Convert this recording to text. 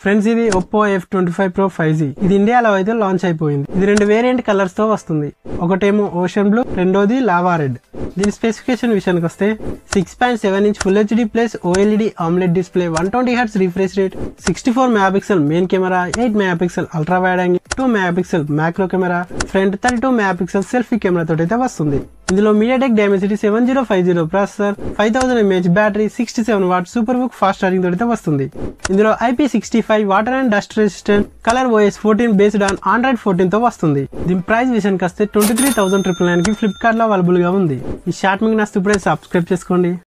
friends ఇది Oppo F twenty five pro five G ఇది ఇండియాలో అయితే లాంచ్ అయిపోయింది ఇది రెండు వేరియంట్ కలర్స్ తో వస్తుంది ఒకటేమో ఓషన్ బ్లూ రెండోది లావా రెడ్ దీని స్పెసిఫికేషన్ విషయానికి వస్తే six point seven inch full HD plus OLED AMOLED display one twenty hertz refresh rate sixty four megapixel main camera eight megapixel ultra wide angle two megapixel macro camera front thirty two megapixel selfie camera తోటి అయితే వస్తుంది ఇందులో MediaTek Dimensity seven zero five zero processor five thousand mAh battery sixty seven watt super బుక్ fast charging తోటి వస్తుంది ఇందులో IP sixty five water and dust resistant colour OS fourteen based on Android fourteen తో వస్తుంది దీని price విషయానికి వస్తే twenty three thousand triple nine కి ఫ్లిప్కార్ట్ లో అవైలబుల్ గా ఉంది ఈ షార్ట్ మీకు నచ్చితే ఇప్పుడే సబ్స్క్రైబ్ చేసుకోండి